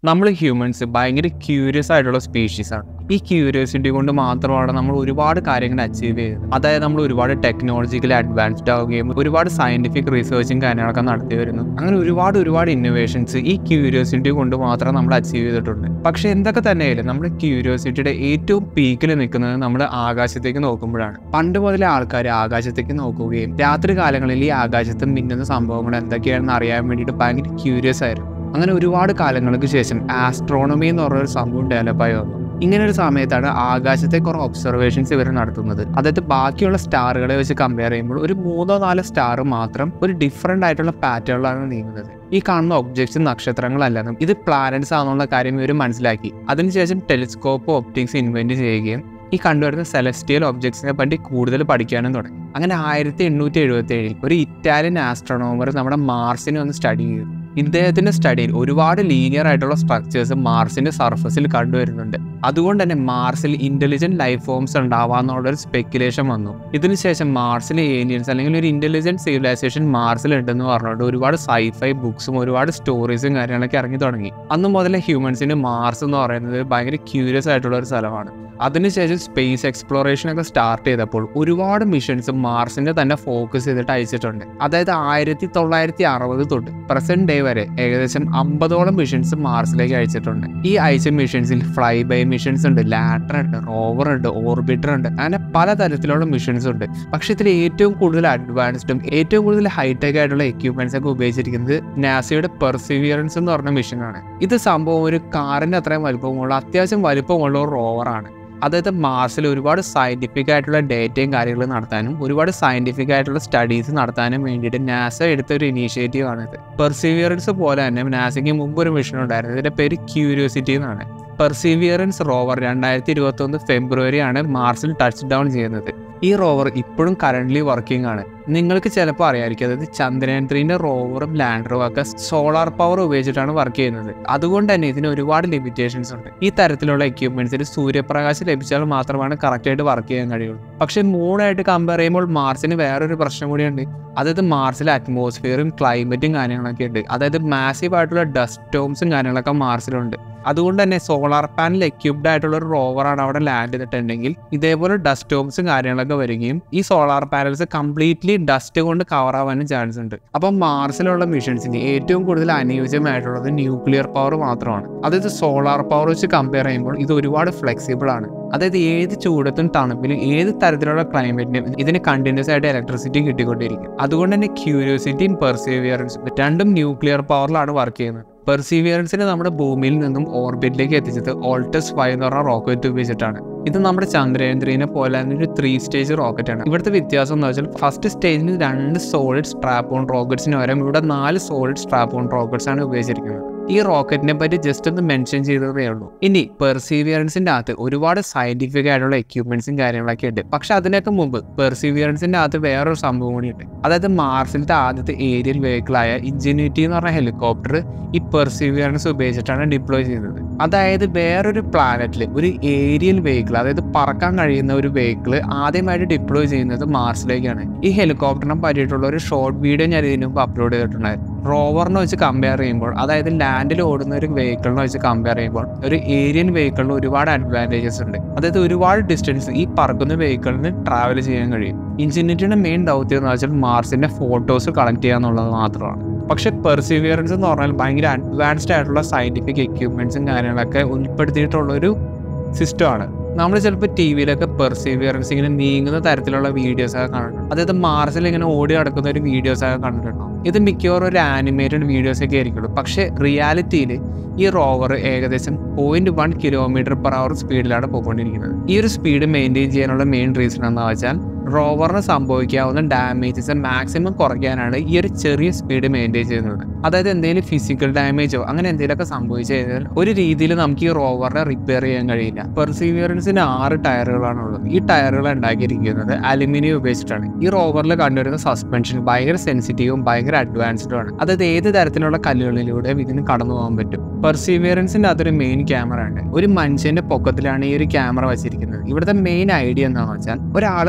നമ്മൾ ഹ്യൂമൻസ് ഭയങ്കര ക്യൂരിയസ് ആയിട്ടുള്ള സ്പീഷീസ് ആണ് ഈ ക്യൂരിയോസിറ്റി കൊണ്ട് മാത്രമാണ് നമ്മൾ ഒരുപാട് കാര്യങ്ങൾ അച്ചീവ് ചെയ്യുന്നത് അതായത് നമ്മൾ ഒരുപാട് ടെക്നോളജിക്കലി അഡ്വാൻസ്ഡ് ആവുകയും ഒരുപാട് സയന്റിഫിക് റിസർച്ചും കാര്യങ്ങളൊക്കെ നടത്തി വരുന്നു അങ്ങനെ ഒരുപാട് ഒരുപാട് ഇന്നോവേഷൻസ് ഈ ക്യൂരിയോസിറ്റി കൊണ്ട് മാത്രം നമ്മൾ അച്ചീവ് ചെയ്തിട്ടുണ്ട് പക്ഷെ എന്തൊക്കെ തന്നെയായാലും നമ്മുടെ ക്യൂരിയോസിറ്റിയുടെ ഏറ്റവും പീക്കിൽ നിൽക്കുന്നത് നമ്മൾ ആകാശത്തേക്ക് നോക്കുമ്പോഴാണ് പണ്ട് മുതലേ ആൾക്കാർ ആകാശത്തേക്ക് നോക്കുകയും രാത്രി കാലങ്ങളിൽ ഈ ആകാശത്ത് മിന്നുന്ന സംഭവങ്ങൾ എന്തൊക്കെയാണെന്ന് അറിയാൻ വേണ്ടിയിട്ട് ഭയങ്കര ക്യൂരിയസ് ആയിരുന്നു അങ്ങനെ ഒരുപാട് കാലങ്ങൾക്ക് ശേഷം ആസ്ട്രോണമി എന്ന് പറഞ്ഞൊരു സംഭവം ഡെവലപ്പായി വന്നു ഇങ്ങനെ ഒരു സമയത്താണ് ആകാശത്തെ കുറെ ഒബ്സർവേഷൻസ് ഇവർ നടത്തുന്നത് അതായത് ബാക്കിയുള്ള സ്റ്റാറുകളെ വെച്ച് കമ്പയർ ചെയ്യുമ്പോൾ ഒരു മൂന്നോ നാലോ സ്റ്റാർ മാത്രം ഒരു ഡിഫറെൻ്റ് ആയിട്ടുള്ള പാറ്റേണിലാണ് നീങ്ങുന്നത് ഈ കാണുന്ന ഒബ്ജക്ട്സ് നക്ഷത്രങ്ങളല്ലെന്നും ഇത് പ്ലാനറ്റ്സ് ആണെന്നുള്ള കാര്യം ഇവർ മനസ്സിലാക്കി അതിനുശേഷം ടെലിസ്കോപ്പ് ഒപ്റ്റിക്സ് ഇൻവെന്റ് ചെയ്യുകയും ഈ കണ്ടുവരുന്ന സെലസ്റ്റിയൽ ഒബ്ജക്ട്സിനെ പറ്റി കൂടുതൽ പഠിക്കാനും തുടങ്ങി അങ്ങനെ ആയിരത്തി എണ്ണൂറ്റി എഴുപത്തി ഏഴിൽ ഒരു ഇറ്റാലിയൻ ആസ്ട്രോണോമർ നമ്മുടെ മാർസിനെ ഒന്ന് സ്റ്റഡി ചെയ്തു ഇദ്ദേഹത്തിന്റെ സ്റ്റഡിയിൽ ഒരുപാട് ലീനിയർ ആയിട്ടുള്ള സ്ട്രക്ചേഴ്സ് മാർസിന്റെ സർഫസിൽ കണ്ടുവരുന്നുണ്ട് അതുകൊണ്ട് തന്നെ മാർസിൽ ഇന്റലിജന്റ് ലൈഫ് ഫോംസ് ഉണ്ടാവാന്നുള്ള ഒരു സ്പെക്കുലേഷൻ വന്നു ഇതിനുശേഷം മാർസിലെ ഏലിയൻസ് അല്ലെങ്കിൽ ഒരു ഇന്റലിജന്റ് സിവിലൈസേഷൻ മാർസിൽ ഉണ്ടെന്ന് പറഞ്ഞുകൊണ്ട് ഒരുപാട് സൈഫൈ ബുക്സും ഒരുപാട് സ്റ്റോറീസും കാര്യങ്ങളൊക്കെ ഇറങ്ങി തുടങ്ങി അന്ന് മുതലേ ഹ്യൂമൻസിന് മാർസ് എന്ന് പറയുന്നത് ഭയങ്കര ക്യൂരിയസ് ആയിട്ടുള്ള ഒരു സ്ഥലമാണ് അതിനുശേഷം സ്പേസ് എക്സ്പ്ലോറേഷൻ ഒക്കെ സ്റ്റാർട്ട് ചെയ്തപ്പോൾ ഒരുപാട് മിഷൻസ് മാർസിന്റെ തന്നെ ഫോക്കസ് ചെയ്തിട്ട് അയച്ചിട്ടുണ്ട് അതായത് ആയിരത്തി തൊള്ളായിരത്തി അറുപത് തൊട്ട് പ്രസന്റ് ഡേ വരെ ഏകദേശം അമ്പതോളം മിഷൻസ് മാർസിലേക്ക് അയച്ചിട്ടുണ്ട് ഈ അയച്ച മിഷൻസിൽ ഫ്ലൈ ബൈ മിഷൻസ് ഉണ്ട് ലാറ്റർ ഉണ്ട് റോവർ ഉണ്ട് ഓർബിറ്റർ ഉണ്ട് അങ്ങനെ പലതരത്തിലുള്ള മിഷൻസ് ഉണ്ട് പക്ഷെ ഇതിൽ ഏറ്റവും കൂടുതൽ അഡ്വാൻസ്ഡും ഏറ്റവും കൂടുതൽ ഹൈടെക് ആയിട്ടുള്ള എക്യുപ്മെന്റ്സ് ഒക്കെ ഉപയോഗിച്ചിരിക്കുന്നത് നാസയുടെ പെർസിവിയറൻസ് എന്ന് പറഞ്ഞ മിഷനാണ് ഇത് സംഭവം ഒരു കാറിന്റെ അത്രയും വലുപ്പമുള്ള അത്യാവശ്യം വലുപ്പമുള്ള ഒരു റോവറാണ് അതായത് മാർസിൽ ഒരുപാട് സയന്റിഫിക് ആയിട്ടുള്ള ഡേറ്റയും കാര്യങ്ങളും നടത്താനും ഒരുപാട് സയന്റിഫിക് ആയിട്ടുള്ള സ്റ്റഡീസ് നടത്താനും വേണ്ടിയിട്ട് നാസ എടുത്ത ഒരു ഇനീഷ്യേറ്റീവ് ആണിത് പെർസീവിയറൻസ് പോലെ തന്നെ നാസയ്ക്ക് മുമ്പ് ഒരു മിഷൻ ഉണ്ടായിരുന്നു ഇതിന്റെ പേര് ക്യൂരിയോസിറ്റി എന്നാണ് പെർസീവിയറൻസ് റോവർ രണ്ടായിരത്തി ഇരുപത്തി ഒന്ന് ഫെബ്രുവരി ആണ് മാർസിൽ ടച്ച് ഡൗൺ ചെയ്യുന്നത് ഈ റോവർ ഇപ്പോഴും കറന്റ് വർക്കിംഗ് ആണ് നിങ്ങൾക്ക് ചിലപ്പോൾ അറിയാമായിരിക്കും അതായത് ചന്ദ്രയാൻ ത്രീൻ്റെ റോവറും ലാൻഡറും ഒക്കെ സോളാർ പവർ ഉപയോഗിച്ചിട്ടാണ് വർക്ക് ചെയ്യുന്നത് അതുകൊണ്ട് തന്നെ ഇതിന് ഒരുപാട് ലിമിറ്റേഷൻസ് ഉണ്ട് ഈ തരത്തിലുള്ള എക്യുപ്മെന്റ്സിന് സൂര്യപ്രകാശം ലഭിച്ചാൽ മാത്രമാണ് കറക്റ്റായിട്ട് വർക്ക് ചെയ്യാൻ കഴിയുള്ളൂ പക്ഷേ മൂണായിട്ട് കമ്പയർ ചെയ്യുമ്പോൾ മാർസിന് വേറൊരു പ്രശ്നം കൂടിയുണ്ട് അതായത് മാർസിലെ അറ്റ്മോസ്ഫിയറും ക്ലൈമറ്റും കാര്യങ്ങളൊക്കെ ഉണ്ട് അതായത് മാസീവ് ആയിട്ടുള്ള ഡസ്റ്റ് സ്റ്റോംസും കാര്യങ്ങളൊക്കെ മാർസിലുണ്ട് അതുകൊണ്ട് തന്നെ സോളാർ പാനൽ എക്യുപ്ഡ് ആയിട്ടുള്ള ഒരു റോവറാണ് അവിടെ ലാൻഡ് ചെയ്തിട്ടുണ്ടെങ്കിൽ ഇതേപോലെ ഡസ്റ്റ് സ്റ്റോംസും കാര്യങ്ങളൊക്കെ വരികയും ഈ സോളാർ പാനൽസ് കംപ്ലീറ്റ്ലി ഡസ്റ്റ് കൊണ്ട് കവർ ആവാനും ചാൻസ് ഉണ്ട് അപ്പം മാർസിലുള്ള മിഷൻസിന് ഏറ്റവും കൂടുതൽ അനുയോജ്യമായിട്ടുള്ളത് ന്യൂക്ലിയർ പവർ മാത്രമാണ് അതായത് സോളാർ പവർ വെച്ച് കമ്പയർ ചെയ്യുമ്പോൾ ഇത് ഒരുപാട് ഫ്ലെക്സിബിൾ ആണ് അതായത് ഏത് ചൂടത്തും തണുപ്പിലും ഏത് തരത്തിലുള്ള ക്ലൈമറ്റിനും ഇതിന് കണ്ടിന്യൂസ് ആയിട്ട് ഇലക്ട്രിസിറ്റി കിട്ടിക്കൊണ്ടിരിക്കും അതുകൊണ്ട് തന്നെ ക്യൂരിയോസിറ്റിയും പെർസീവിയറൻസും രണ്ടും ന്യൂക്ലിയർ പവറിലാണ് വർക്ക് ചെയ്യുന്നത് പെർസീവിയറൻസിനെ നമ്മുടെ ഭൂമിയിൽ നിന്നും ഓർബിറ്റിലേക്ക് എത്തിച്ചത് ഓൾട്ടസ് ഫൈവ് എന്ന് പറഞ്ഞ റോക്കറ്റ് ഉപയോഗിച്ചിട്ടാണ് ഇത് നമ്മുടെ ചന്ദ്രയാൻ ത്രീനെ പോലെ തന്നെ ഒരു ത്രീ സ്റ്റേജ് റോക്കറ്റ് ആണ് ഇവിടുത്തെ വ്യത്യാസം എന്ന് വെച്ചാൽ ഫസ്റ്റ് സ്റ്റേജിൽ രണ്ട് സോളിഡ് സ്ട്രാപ്പ് ഓൺ റോക്കറ്റ്സിന് പകരം ഇവിടെ നാല് സോളിഡ് സ്ട്രാപ്പ് ഓൺ റോക്കറ്റ്സ് ആണ് ഉപയോഗിച്ചിരിക്കുന്നത് ഈ റോക്കറ്റിനെ പറ്റി ജസ്റ്റ് ഒന്ന് മെൻഷൻ ചെയ്തതേ ഉള്ളൂ ഇനി പെർസീവിയറൻസിന്റെ അകത്ത് ഒരുപാട് സയന്റിഫിക് ആയിട്ടുള്ള എക്യുപ്മെന്റ്സും കാര്യങ്ങളൊക്കെ ഉണ്ട് പക്ഷെ അതിനൊക്കെ മുമ്പ് പെർസീവിയറൻസിന്റെ അകത്ത് വേറൊരു സംഭവം കൂടിയുണ്ട് അതായത് മാർസിലത്തെ ആദ്യത്തെ ഏരിയൽ വെഹിക്കിളായ ഇൻജിനിറ്റി എന്ന് പറഞ്ഞ ഹെലികോപ്റ്റർ ഈ പെർസീവിയറൻസ് ഉപയോഗിച്ചിട്ടാണ് ഡിപ്ലോയ് ചെയ്തത് അതായത് വേറൊരു പ്ലാനറ്റിൽ ഒരു ഏരിയൽ വെഹിക്കിൾ അതായത് പറക്കാൻ കഴിയുന്ന ഒരു വെഹിക്കിൾ ആദ്യമായിട്ട് ഡിപ്ലോയ് ചെയ്യുന്നത് മാർസിലേക്കാണ് ഈ ഹെലികോപ്റ്ററിനെ പറ്റിയിട്ടുള്ള ഒരു ഷോർട്ട് വീഡിയോ ഞാൻ ഇതിനു മുമ്പ് അപ്ലോഡ് ചെയ്തിട്ടുണ്ടായിരുന്നു റോവറിനെ വെച്ച് കമ്പയർ ചെയ്യുമ്പോൾ അതായത് ലാൻഡിൽ ഓടുന്ന ഒരു വെഹിക്കിളിനെ വെച്ച് കമ്പയർ ചെയ്യുമ്പോൾ ഒരു ഏരിയൻ വെഹിക്കിളിന് ഒരുപാട് അഡ്വാൻറ്റേജസ് ഉണ്ട് അതായത് ഒരുപാട് ഡിസ്റ്റൻസ് ഈ പറക്കുന്ന വെഹിക്കിളിന് ട്രാവൽ ചെയ്യാൻ കഴിയും ഇൻജിനിറ്റിയുടെ മെയിൻ ദൗത്യം എന്ന് വെച്ചാൽ മാർസിന്റെ ഫോട്ടോസ് കളക്ട് ചെയ്യുക എന്നുള്ളത് മാത്രമാണ് പക്ഷെ പെർസിവിയറൻസ് എന്ന് പറഞ്ഞാൽ ഭയങ്കര അഡ്വാൻസ്ഡ് ആയിട്ടുള്ള സയന്റിഫിക് എക്യുപ്മെന്റ്സും കാര്യങ്ങളൊക്കെ ഉൾപ്പെടുത്തിയിട്ടുള്ള ഒരു സിസ്റ്റമാണ് നമ്മൾ ചിലപ്പോൾ ടി വിയിലൊക്കെ പെർസീവിയറൻസ് ഇങ്ങനെ നീങ്ങുന്ന തരത്തിലുള്ള വീഡിയോസ് ഒക്കെ കണ്ടിട്ടുണ്ട് അതായത് മാർസിൽ ഇങ്ങനെ ഓടി നടക്കുന്ന ഒരു വീഡിയോസ് ഒക്കെ കണ്ടിട്ടുണ്ടോ ഇത് മിക്കവാറും ഒരു ആനിമേറ്റഡ് വീഡിയോസ് ഒക്കെ ആയിരിക്കുള്ളൂ പക്ഷേ റിയാലിറ്റിയിൽ ഈ റോവർ ഏകദേശം point one kilometre per hour സ്പീഡിലാണ് പോയിക്കൊണ്ടിരിക്കുന്നത് ഈ ഒരു സ്പീഡ് മെയിൻറ്റെയിൻ ചെയ്യാനുള്ള മെയിൻ റീസൺ എന്ന് വെച്ചാൽ റോവറിന് സംഭവിക്കാവുന്ന ഡാമേജസ് മാക്സിമം കുറയ്ക്കാനാണ് ഈ ഒരു ചെറിയ സ്പീഡ് മെയിൻറ്റെയിൻ ചെയ്യുന്നത് അതായത് എന്തെങ്കിലും ഫിസിക്കൽ ഡാമേജോ അങ്ങനെ എന്തെങ്കിലുമൊക്കെ സംഭവിച്ചു കഴിഞ്ഞാൽ ഒരു രീതിയിൽ നമുക്ക് ഈ റോവറിനെ റിപ്പയർ ചെയ്യാൻ കഴിയില്ല പെർസീവിയറൻസിന് ആറ് ടയറുകളാണ് ഉള്ളത് ഈ ടയറുകൾ ഉണ്ടാക്കിയിരിക്കുന്നത് അലുമിനിയം ഉപയോഗിച്ചിട്ടാണ് ഈ റോവറിൽ കണ്ടുവരുന്ന സസ്പെൻഷൻ ഭയങ്കര സെൻസിറ്റീവും ഭയങ്കര അഡ്വാൻസ്ഡും ആണ് അതായത് ഏത് തരത്തിലുള്ള കല്ലുകളിലൂടെ ഇതിന് കടന്നു പോകാൻ പറ്റും പെർസീവിയറൻസിന്റെ അതൊരു മെയിൻ ക്യാമറ ഉണ്ട് ഒരു മനുഷ്യന്റെ പൊക്കത്തിലാണ് ഈ ഒരു ക്യാമറ വെച്ചിരിക്കുന്നത് ഇവിടുത്തെ മെയിൻ ഐഡിയ എന്താണെന്ന് വെച്ചാൽ ഒരാൾ മാർസിൽ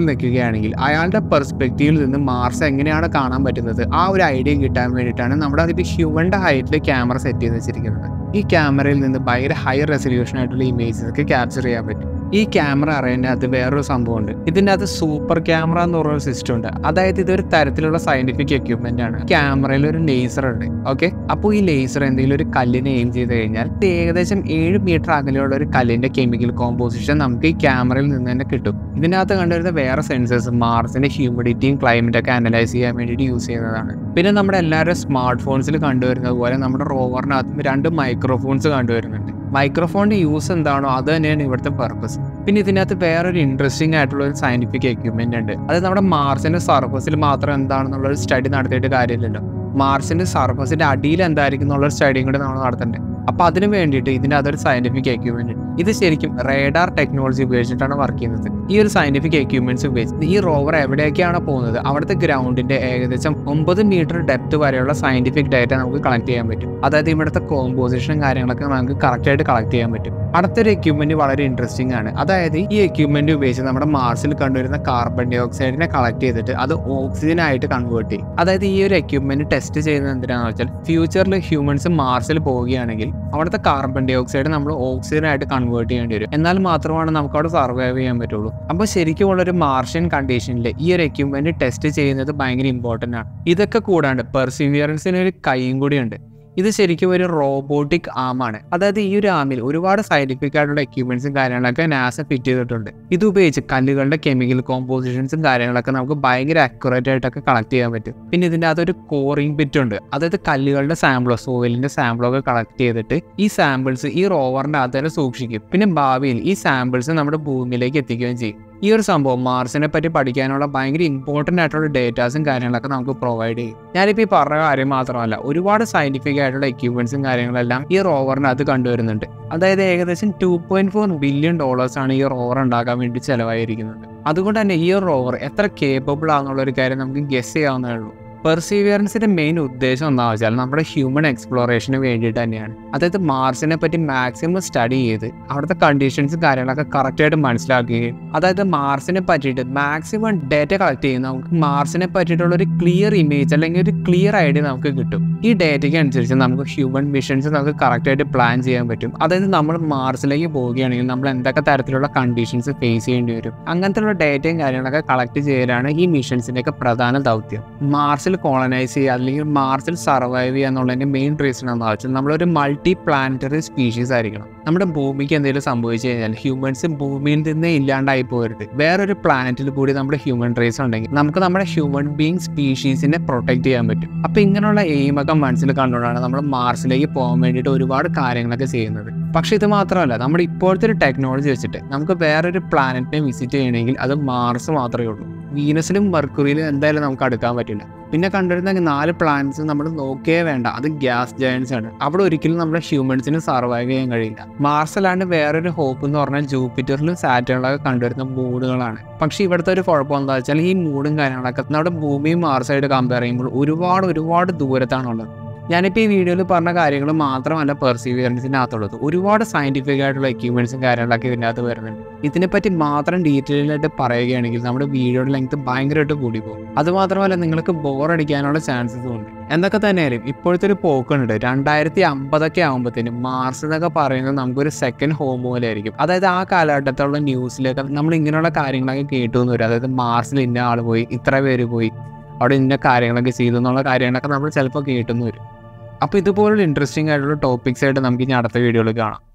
നിൽക്കുകയാണെങ്കിൽ അയാളുടെ പെർസ്പെക്റ്റീവിൽ നിന്ന് മാർസ് എങ്ങനെയാണ് കാണാൻ പറ്റുന്നത് ആ ഒരു ഐഡിയ കിട്ടാൻ വേണ്ടിയിട്ടാണ് നമ്മുടെ അതിൽ ഹ്യൂമൻ്റെ ഹൈറ്റിൽ ക്യാമറ സെറ്റ് ചെയ്ത് വെച്ചിരിക്കുന്നത് ഈ ക്യാമറയിൽ നിന്ന് ഭയങ്കര ഹൈ റെസൊല്യൂഷൻ ആയിട്ടുള്ള ഇമേജസ് ഒക്കെ ക്യാപ്ചർ ചെയ്യാൻ പറ്റും ഈ ക്യാമറ അറിയുന്നതിനകത്ത് വേറൊരു സംഭവമുണ്ട് ഇതിൻ്റെ അകത്ത് സൂപ്പർ ക്യാമറ എന്ന് പറയുന്ന സിസ്റ്റം ഉണ്ട് അതായത് ഇതൊരു തരത്തിലുള്ള സയന്റിഫിക് എക്യുപ്മെന്റ് ആണ് ക്യാമറയിൽ ഒരു ലേസർ ഉണ്ട് ഓക്കെ അപ്പോൾ ഈ ലേസർ എന്തെങ്കിലും ഒരു കല്ലിനെ എയിം ചെയ്ത് കഴിഞ്ഞാൽ ഇത് ഏകദേശം ഏഴ് മീറ്റർ അകലെയുള്ള ഒരു കല്ലിന്റെ കെമിക്കൽ കോമ്പോസിഷൻ നമുക്ക് ഈ ക്യാമറയിൽ നിന്ന് തന്നെ കിട്ടും ഇതിനകത്ത് കണ്ടുവരുന്ന വേറെ സെൻസേഴ്സ് മാർസിന്റെ ഹ്യൂമിഡിറ്റിയും ക്ലൈമറ്റ് ഒക്കെ അനലൈസ് ചെയ്യാൻ വേണ്ടിയിട്ട് യൂസ് ചെയ്യുന്നതാണ് പിന്നെ നമ്മുടെ എല്ലാവരും സ്മാർട്ട് ഫോൺസിൽ കണ്ടുവരുന്നത് പോലെ നമ്മുടെ റോവറിനകത്തും രണ്ട് മൈക്രോഫോൺസ് കണ്ടുവരുന്നുണ്ട് മൈക്രോഫോണിന്റെ യൂസ് എന്താണോ അത് തന്നെയാണ് ഇവിടുത്തെ പർപ്പസ് പിന്നെ ഇതിനകത്ത് വേറൊരു ഇൻട്രസ്റ്റിംഗ് ആയിട്ടുള്ള ഒരു സയന്റിഫിക് എക്യുപ്മെന്റ് ഉണ്ട് അത് നമ്മുടെ മാർസിന്റെ സർഫസിൽ മാത്രം എന്താണെന്നുള്ള ഒരു സ്റ്റഡി നടത്തിയിട്ട് കാര്യമില്ലല്ലോ മാർസിന്റെ സർഫസിന്റെ അടിയിൽ എന്തായിരിക്കും എന്നുള്ള സ്റ്റഡിയും കൂടി നമ്മൾ നടത്തണ്ടേ അപ്പൊ അതിന് വേണ്ടിയിട്ട് ഇതിന്റെ അതൊരു സയന്റിഫിക് എക്യുപ്മെന്റ് ഉണ്ട് ഇത് ശരിക്കും റേഡാർ ടെക്നോളജി ഉപയോഗിച്ചിട്ടാണ് വർക്ക് ചെയ്യുന്നത് ഈ ഒരു സയന്റിഫിക് എക്യുപ്മെന്റ്സ് ഉപയോഗിച്ച് ഈ റോവർ എവിടേക്കാണ് പോകുന്നത് അവിടുത്തെ ഗ്രൗണ്ടിന്റെ ഏകദേശം ഒമ്പത് മീറ്റർ ഡെപ്ത് വരെയുള്ള സയന്റിഫിക് ഡേറ്റ നമുക്ക് കളക്ട് ചെയ്യാൻ പറ്റും അതായത് ഇവിടുത്തെ കോമ്പോസിഷനും കാര്യങ്ങളൊക്കെ നമുക്ക് കറക്റ്റ് ആയിട്ട് കളക്ട് ചെയ്യാൻ പറ്റും അടുത്തൊരു എക്യുപ്മെന്റ് വളരെ ഇൻട്രസ്റ്റിംഗ് ആണ് അതായത് ഈ എക്യുപ്മെന്റ് ഉപയോഗിച്ച് നമ്മുടെ മാർസിൽ കണ്ടുവരുന്ന കാർബൺ ഡൈ ഓക്സൈഡിനെ കളക്ട് ചെയ്തിട്ട് അത് ഓക്സിജൻ ആയിട്ട് കൺവേർട്ട് ചെയ്യും അതായത് ഈ ഒരു എക്യുപ്മെന്റ് ടെസ്റ്റ് ചെയ്യുന്നത് എന്തിനാണെന്ന് വെച്ചാൽ ഫ്യൂച്ചറിൽ ഹ്യൂമൻസ് മാർസിൽ പോവുകയാണെങ്കിൽ അവിടുത്തെ കാർബൺ ഡൈ ഓക്സൈഡ് നമ്മൾ ഓക്സിജൻ ആയിട്ട് കൺവേർട്ട് ചെയ്യേണ്ടി വരും എന്നാൽ മാത്രമാണ് നമുക്ക് അവിടെ സർവൈവ് ചെയ്യാൻ പറ്റുള്ളൂ അപ്പോൾ ശരിക്കും ഉള്ള ഒരു മാർഷ്യൻ കണ്ടീഷനിൽ ഈ ഒരു എക്യുപ്മെന്റ് ടെസ്റ്റ് ചെയ്യുന്നത് ഭയങ്കര ഇമ്പോർട്ടൻ്റ് ആണ് ഇതൊക്കെ കൂടാണ്ട് പെർസിവിയറൻസിന് ഒരു കൈയും കൂടിയുണ്ട് ഇത് ശരിക്കും ഒരു റോബോട്ടിക് ആമാണ് അതായത് ഈ ഒരു ആമിൽ ഒരുപാട് സയന്റിഫിക് ആയിട്ടുള്ള എക്യുപ്മെന്റ്സും കാര്യങ്ങളൊക്കെ നാസ ഫിറ്റ് ചെയ്തിട്ടുണ്ട് ഇത് ഉപയോഗിച്ച് കല്ലുകളുടെ കെമിക്കൽ കോമ്പോസിഷൻസും കാര്യങ്ങളൊക്കെ നമുക്ക് ഭയങ്കര അക്യുറേറ്റ് ആയിട്ടൊക്കെ കളക്ട് ചെയ്യാൻ പറ്റും പിന്നെ ഇതിൻ്റെ അകത്തൊരു കോറിംഗ് ബിറ്റ് ഉണ്ട് അതായത് കല്ലുകളുടെ സാമ്പിളോ സോയിലിന്റെ സാമ്പിളോ ഒക്കെ കളക്ട് ചെയ്തിട്ട് ഈ സാമ്പിൾസ് ഈ റോവറിന്റെ അകത്ത് തന്നെ സൂക്ഷിക്കും പിന്നെ ഭാവിയിൽ ഈ സാമ്പിൾസ് നമ്മുടെ ഭൂമിയിലേക്ക് എത്തിക്കുകയും ചെയ്യും ഈ ഒരു സംഭവം മാർസിനെ പറ്റി പഠിക്കാനുള്ള ഭയങ്കര ഇമ്പോർട്ടൻ്റ് ആയിട്ടുള്ള ഡേറ്റാസും കാര്യങ്ങളൊക്കെ നമുക്ക് പ്രൊവൈഡ് ചെയ്യും ഞാനിപ്പോൾ ഈ പറഞ്ഞ കാര്യം മാത്രമല്ല ഒരുപാട് സയന്റിഫിക് ആയിട്ടുള്ള എക്യുപ്മെന്റ്സും കാര്യങ്ങളെല്ലാം ഈ റോവറിനകത്ത് കണ്ടുവരുന്നുണ്ട് അതായത് ഏകദേശം two point four billion dollars ആണ് ഈ റോവർ ഉണ്ടാക്കാൻ വേണ്ടി ചിലവായിരിക്കുന്നത് അതുകൊണ്ട് തന്നെ ഈ റോവർ എത്ര കേപ്പബിൾ ആണെന്നുള്ള ഒരു കാര്യം നമുക്ക് ഗസ് ചെയ്യാവുന്നതേ ഉള്ളൂ പെർസീവിയറൻസിന്റെ മെയിൻ ഉദ്ദേശം എന്താ വെച്ചാൽ നമ്മുടെ ഹ്യൂമൻ എക്സ്പ്ലോറേഷന് വേണ്ടിയിട്ട് തന്നെയാണ് അതായത് മാർസിനെ പറ്റി മാക്സിമം സ്റ്റഡി ചെയ്ത് അവിടുത്തെ കണ്ടീഷൻസും കാര്യങ്ങളൊക്കെ കറക്റ്റായിട്ട് മനസ്സിലാക്കുകയും അതായത് മാർസിനെ പറ്റിയിട്ട് മാക്സിമം ഡേറ്റ കളക്ട് ചെയ്ത് നമുക്ക് മാർസിനെ പറ്റിയിട്ടുള്ള ഒരു ക്ലിയർ ഇമേജ് അല്ലെങ്കിൽ ഒരു ക്ലിയർ ഐഡിയ നമുക്ക് കിട്ടും ഈ ഡേറ്റയ്ക്ക് അനുസരിച്ച് നമുക്ക് ഹ്യൂമൻ മിഷൻസ് നമുക്ക് കറക്റ്റായിട്ട് പ്ലാൻ ചെയ്യാൻ പറ്റും അതായത് നമ്മൾ മാർസിലേക്ക് പോവുകയാണെങ്കിൽ നമ്മൾ എന്തൊക്കെ തരത്തിലുള്ള കണ്ടീഷൻസ് ഫേസ് ചെയ്യേണ്ടി വരും അങ്ങനത്തെ ഉള്ള ഡേറ്റയും കാര്യങ്ങളൊക്കെ കളക്ട് ചെയ്യലാണ് ഈ മിഷൻസിൻ്റെ ഒക്കെ പ്രധാന ദൗത്യം മാർസിൽ കോളനൈസ് ചെയ്യുക അല്ലെങ്കിൽ മാർസിൽ സർവൈവ് ചെയ്യുക എന്നുള്ളതിൻ്റെ മെയിൻ റീസൺ എന്താ വെച്ചാൽ നമ്മളൊരു മൾട്ടി പ്ലാനറ്ററി സ്പീഷീസ് ആയിരിക്കണം നമ്മുടെ ഭൂമിക്ക് എന്തെങ്കിലും സംഭവിച്ചു കഴിഞ്ഞാൽ ഹ്യൂമൻസ് ഭൂമിയിൽ നിന്ന് ഇല്ലാണ്ടായി പോകരുത് വേറൊരു പ്ലാനറ്റിൽ കൂടി നമ്മുടെ ഹ്യൂമൻ റേസ് ഉണ്ടെങ്കിൽ നമുക്ക് നമ്മുടെ ഹ്യൂമൻ ബീങ് സ്പീഷീസിനെ പ്രൊട്ടക്ട് ചെയ്യാൻ പറ്റും അപ്പോൾ ഇങ്ങനെയുള്ള എയിമൊക്കെ മനസ്സിൽ കണ്ടുകൊണ്ടാണ് നമ്മൾ മാർസിലേക്ക് പോകാൻ വേണ്ടിയിട്ട് ഒരുപാട് കാര്യങ്ങളൊക്കെ ചെയ്യുന്നത് പക്ഷേ ഇത് മാത്രമല്ല നമ്മുടെ ഇപ്പോഴത്തെ ഒരു ടെക്നോളജി വെച്ചിട്ട് നമുക്ക് വേറൊരു പ്ലാനറ്റിനെ വിസിറ്റ് ചെയ്യണമെങ്കിൽ അത് മാർസ് മാത്രമേ ഉള്ളൂ വീനസിലും മെർക്കുറിയിലും എന്തായാലും നമുക്ക് അടുക്കാൻ പറ്റില്ല പിന്നെ കണ്ടിരുന്ന നാല് പ്ലാനറ്റ്സ് നമ്മൾ നോക്കേ വേണ്ട അത് ഗ്യാസ് ജയൻസ് ആണ് അവിടെ ഒരിക്കലും നമ്മുടെ ഹ്യൂമൻസിന് സർവൈവ് ചെയ്യാൻ കഴിയില്ല മാർസ് അല്ലാണ്ട് വേറൊരു ഹോപ്പ് എന്ന് പറഞ്ഞാൽ ജൂപ്പിറ്ററിലും സാറ്റേണിലൊക്കെ കണ്ടുവരുന്ന മൂഡുകളാണ് പക്ഷേ ഇവിടുത്തെ ഒരു കുഴപ്പം എന്താ വെച്ചാൽ ഈ മൂഡും കാര്യങ്ങളൊക്കെ നമ്മുടെ ഭൂമിയും മാർസായിട്ട് കമ്പയർ ചെയ്യുമ്പോൾ ഒരുപാട് ഒരുപാട് ദൂരത്താണുള്ളത് ഞാനിപ്പോൾ ഈ വീഡിയോയിൽ പറഞ്ഞ കാര്യങ്ങൾ മാത്രമല്ല പെർസീവിയറൻസിനകത്തുള്ളത് ഒരുപാട് സയൻറ്റിഫിക് ആയിട്ടുള്ള എക്യുപ്മെൻറ്റ്സും കാര്യങ്ങളൊക്കെ ഇതിനകത്ത് വരുന്നുണ്ട് ഇതിനെപ്പറ്റി മാത്രം ഡീറ്റെയിൽ ആയിട്ട് പറയുകയാണെങ്കിൽ നമ്മുടെ വീഡിയോയുടെ ലെങ്ത് ഭയങ്കരമായിട്ട് കൂടി പോകും അതുമാത്രമല്ല നിങ്ങൾക്ക് ബോറടിക്കാനുള്ള ചാൻസസും ഉണ്ട് എന്തൊക്കെ തന്നെയായാലും ഇപ്പോഴത്തെ ഒരു പോക്കുണ്ട് രണ്ടായിരത്തി അമ്പതൊക്കെ ആകുമ്പോഴത്തേനും മാർസ് എന്നൊക്കെ പറയുന്നത് നമുക്കൊരു സെക്കൻഡ് ഹോം പോലെ ആയിരിക്കും അതായത് ആ കാലഘട്ടത്തുള്ള ന്യൂസിലൊക്കെ നമ്മൾ ഇങ്ങനെയുള്ള കാര്യങ്ങളൊക്കെ കേട്ടു എന്ന് വരും അതായത് മാർസിൽ ഇന്ന ആൾ പോയി ഇത്ര പേര് പോയി അവിടെ ഇന്ന കാര്യങ്ങളൊക്കെ ചെയ്തു എന്നുള്ള കാര്യങ്ങളൊക്കെ നമ്മൾ ചിലപ്പോൾ കേട്ടെന്ന് വരും അപ്പോൾ ഇതുപോലുള്ള ഇൻട്രസ്റ്റിംഗ് ആയിട്ടുള്ള ടോപ്പിക്സ് ആയിട്ട് നമുക്ക് ഇനി അടുത്ത വീഡിയോയിൽ കാണാം